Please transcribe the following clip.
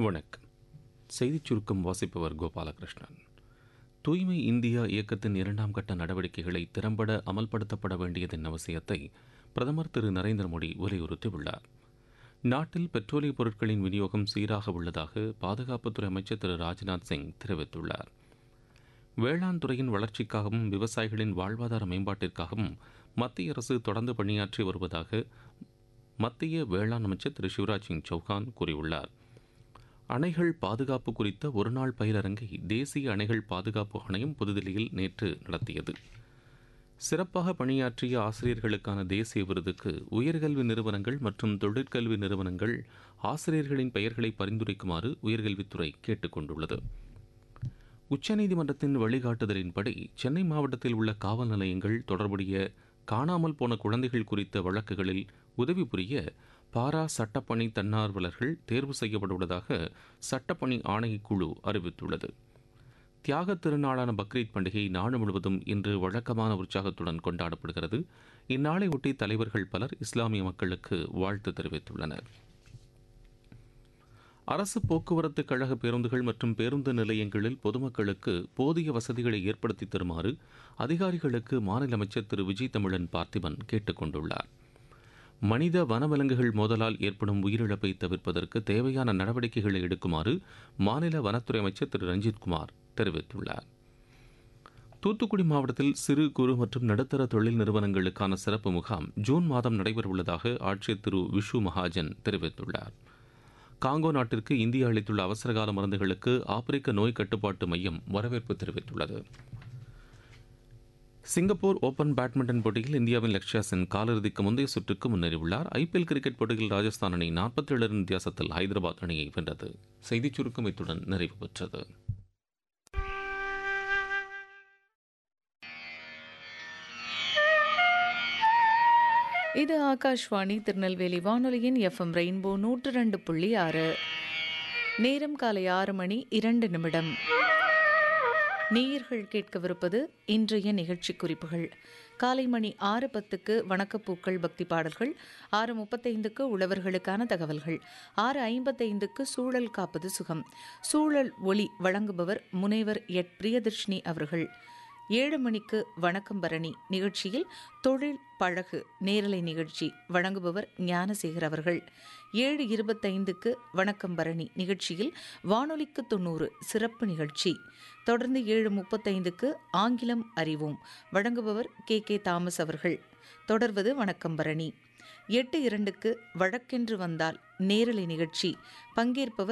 வணக்கம் செய்திச் சுருக்கம் வாசிப்பவர் கோபாலகிருஷ்ணன் தூய்மை இந்தியா இயக்கத்தின் இரண்டாம் கட்ட நடவடிக்கைகளை திறம்பட அமல்படுத்தப்பட வேண்டியதன் அவசியத்தை பிரதமர் திரு நரேந்திர மோடி வலியுறுத்தியுள்ளார் நாட்டில் பெட்ரோலிய பொருட்களின் விநியோகம் சீராக உள்ளதாக பாதுகாப்புத்துறை அமைச்சர் திரு ராஜ்நாத் சிங் தெரிவித்துள்ளார் வேளாண் துறையின் வளர்ச்சிக்காகவும் விவசாயிகளின் வாழ்வாதார மேம்பாட்டிற்காகவும் மத்திய அரசு தொடர்ந்து பணியாற்றி வருவதாக மத்திய வேளாண் அமைச்சர் திரு சிவராஜ் சிங் சௌகான் கூறியுள்ளார் அணைகள் பாதுகாப்பு குறித்த ஒருநாள் பயிலரங்கை தேசிய அணைகள் பாதுகாப்பு ஆணையம் புதுதில்லியில் நேற்று நடத்தியது சிறப்பாக பணியாற்றிய ஆசிரியர்களுக்கான தேசிய விருதுக்கு உயர்கல்வி நிறுவனங்கள் மற்றும் தொழிற்கல்வி நிறுவனங்கள் ஆசிரியர்களின் பெயர்களை பரிந்துரைக்குமாறு உயர்கல்வித்துறை கேட்டுக் கொண்டுள்ளது உச்சநீதிமன்றத்தின் வழிகாட்டுதலின்படி சென்னை மாவட்டத்தில் உள்ள காவல் நிலையங்கள் தொடர்புடைய காணாமல் போன குழந்தைகள் குறித்த வழக்குகளில் உதவி புரிய பாரா சட்டப்பணி தன்னார்வலர்கள் தேர்வு செய்யப்பட்டுள்ளதாக சட்டப்பணி ஆணையக்குழு அறிவித்துள்ளது தியாக திருநாளான பக்ரீத் பண்டிகை நாடு முழுவதும் இன்று வழக்கமான உற்சாகத்துடன் கொண்டாடப்படுகிறது இந்நாளை ஒட்டி தலைவர்கள் பலர் இஸ்லாமிய மக்களுக்கு வாழ்த்து தெரிவித்துள்ளனர் அரசு போக்குவரத்து கழக பேருந்துகள் மற்றும் பேருந்து நிலையங்களில் பொதுமக்களுக்கு போதிய வசதிகளை ஏற்படுத்தி தருமாறு அதிகாரிகளுக்கு மாநில அமைச்சர் திரு விஜய் தமிழன் பார்த்திபன் கேட்டுக் கொண்டுள்ளார் மனித வனவிலங்குகள் மோதலால் ஏற்படும் உயிரிழப்பை தவிர்ப்பதற்கு தேவையான நடவடிக்கைகளை எடுக்குமாறு மாநில வனத்துறை அமைச்சர் திரு ரஞ்சித்குமார் தெரிவித்துள்ளார் தூத்துக்குடி மாவட்டத்தில் சிறு குறு மற்றும் நடுத்தர தொழில் நிறுவனங்களுக்கான சிறப்பு முகாம் ஜூன் மாதம் நடைபெறவுள்ளதாக ஆட்சியர் திரு விஷு மகாஜன் தெரிவித்துள்ளார் காங்கோ நாட்டிற்கு இந்தியா அளித்துள்ள அவசரகால மருந்துகளுக்கு ஆப்பிரிக்க நோய் கட்டுப்பாட்டு மையம் வரவேற்பு தெரிவித்துள்ளது சிங்கப்பூர் ஓபன் பேட்மிண்டன் போட்டியில் இந்தியாவின் லக்ஷயா சென் காலிறுதிக்கு முந்தைய சுற்றுக்கு முன்னேறியுள்ளார் ஐபிஎல் கிரிக்கெட் போட்டியில் ராஜஸ்தான் அணி நாற்பத்தி ஏழு ரன் வித்தியாசத்தில் ஹைதராபாத் அணியை வென்றது செய்திச் சுருக்கம் இத்துடன் நிறைவு பெற்றது இது ஆகாஷ்வாணி திருநெல்வேலி வானொலியின் எஃப்எம் ரெயின்போ நூற்று ரெண்டு புள்ளி ஆறு நேரம் காலை ஆறு மணி இரண்டு நிமிடம் நேயர்கள் கேட்கவிருப்பது இன்றைய நிகழ்ச்சி குறிப்புகள் காலை மணி ஆறு பத்துக்கு வணக்கப்பூக்கள் பக்தி பாடல்கள் ஆறு முப்பத்தைந்துக்கு உழவர்களுக்கான தகவல்கள் ஆறு ஐம்பத்தைந்துக்கு சூழல் காப்பது சுகம் சூழல் ஒளி வழங்குபவர் முனைவர் எட் பிரியதர்ஷினி அவர்கள் ஏழு மணிக்கு வணக்கம் பரணி நிகழ்ச்சியில் தொழில் பழகு நேரலை நிகழ்ச்சி வழங்குபவர் ஞானசேகர் அவர்கள் ஏழு இருபத்தைந்துக்கு வணக்கம் பரணி நிகழ்ச்சியில் வானொலிக்கு தொண்ணூறு சிறப்பு நிகழ்ச்சி தொடர்ந்து ஏழு முப்பத்தைந்துக்கு ஆங்கிலம் அறிவோம் வழங்குபவர் கே கே தாமஸ் அவர்கள் தொடர்வது வணக்கம் பரணி எட்டு இரண்டுக்கு வழக்கென்று வந்தால் நேரலை நிகழ்ச்சி பங்கேற்பவர்